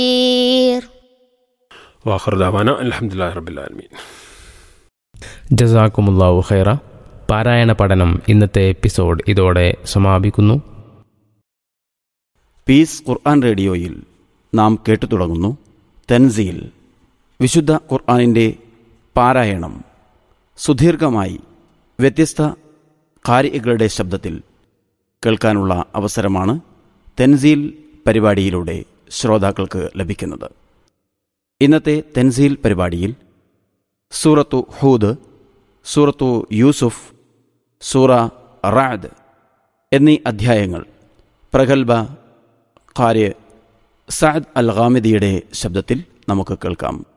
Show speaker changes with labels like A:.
A: വാഹർ ദാവാന അലഹമുല്ലാ റബിലാലമീൻ
B: ജസാക്കുമുല്ലാവു ഖൈറ പാരായണ പഠനം ഇന്നത്തെ എപ്പിസോഡ് ഇതോടെ സമാപിക്കുന്നു
C: പീസ് ഖുർആൻ റേഡിയോയിൽ നാം കേട്ടു തുടങ്ങുന്നു തൻസീൽ വിശുദ്ധ ഖുർആനിൻ്റെ പാരായണം സുദീർഘമായി വ്യത്യസ്ത കാരികളുടെ ശബ്ദത്തിൽ കേൾക്കാനുള്ള അവസരമാണ് തെൻസീൽ പരിപാടിയിലൂടെ ശ്രോതാക്കൾക്ക് ലഭിക്കുന്നത് ഇന്നത്തെ തെൻസീൽ പരിപാടിയിൽ സൂറത്തു ഹൂദ് സൂറത്തു യൂസുഫ് സൂറ റാദ് എന്നീ അധ്യായങ്ങൾ പ്രഗത്ഭ ഖാര്യ സഅദ് അൽ ഖാമിദിയുടെ ശബ്ദത്തിൽ നമുക്ക് കേൾക്കാം